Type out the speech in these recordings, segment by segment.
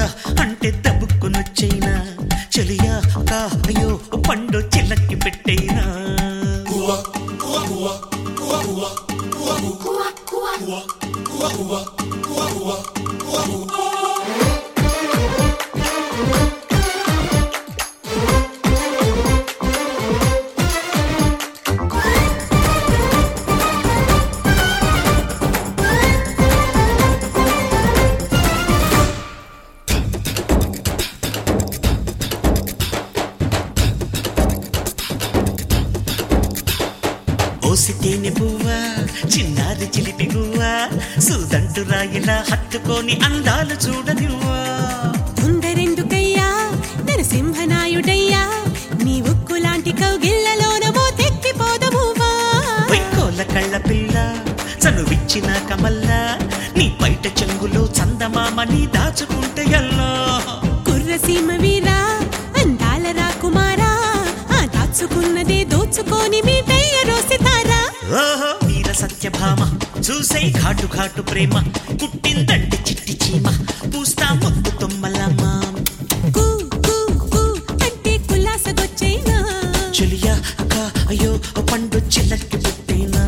అంటే దబ్బుకునొచ్చైనా చెలియా కా అయ్యో పండు చిల్లకి పెట్టైనా ఓసితేనె పువ్వా చిన్నారి చిలిపి గువ్వా సూదంటు రాయిలా హత్తుకొని అందాలు చూడనివ్వా తొందరెందుకయ్యా నరసింహనాయుడయ్యా నీ ఉక్కులాంటి కౌగిళ్లలోన మోతెక్కిపోదమువా వైకోల కళ్ళ పిల్ల చనువిచ్చిన కమల్లా నీ బయట చెంగులో చందమామ నీ దాచుకుంటే ఎల్లా కుర్రసీమ వీరా అందాల రాకుమారా ఆ దాచుకున్నదే దోచుకొని మీటయ్య రోసితారా ఓహో వీర సత్యభామ చూసే ఘాటు ఘాటు ప్రేమ పుట్టిందంటే చిట్టి చీమ పూస్తా ముద్దు తొమ్మలమ్మ కూ కూ కూ అంటే కులాసగొచ్చైనా చెలియా అక్క అయ్యో పండు చిల్లకి పుట్టినా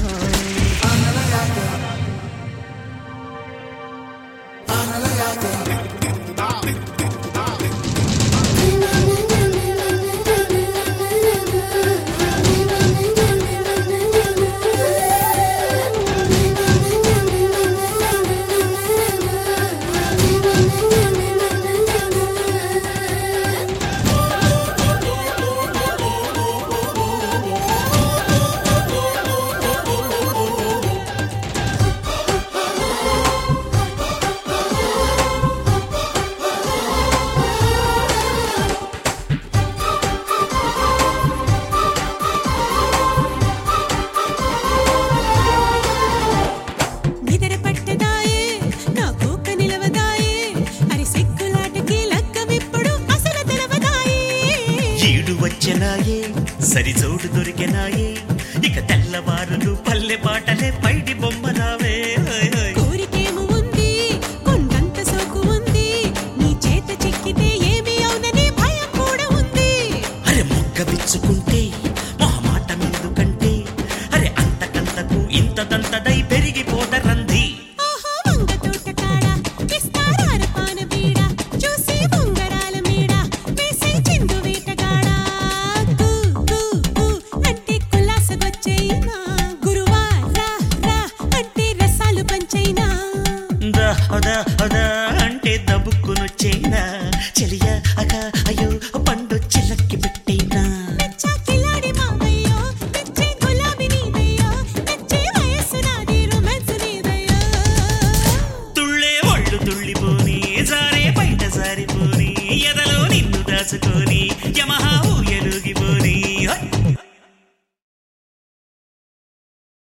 నిదర పట్టదాయే నా కోక నిలవదాయే అరి సిక్కులాటకి లక్కమిప్పుడు అసలు తెలవదాయే ఈడు వచ్చెనాయే సరిజోడు దొరికెనాయే ఇక తెల్లవారులు పల్లె పాటలే పైడి బొమ్మరావే హోయ్ హోయ్. కోరికేము ఉంది కొండంత సోకు ఉంది నీ చేత చిక్కితే ఏమి అవునని భయం కూడా ఉంది అరే మొగ్గ విచ్చుకుంటే మొహమాట ఎందుకంటే అరే అంతకంతకు ఇంతదంతదై పెరిగిపోదరంది ఆహా వంగ తోట కాడ ఇస్తారార పాన బీడ చూసి ఉంగరాల మీడ వేసే చిందు వేటగాడ కు కు కు అంటే కులాసగొచ్చైనా గురువా రా రా అంటే రసాలు పంచైనా దా దా దా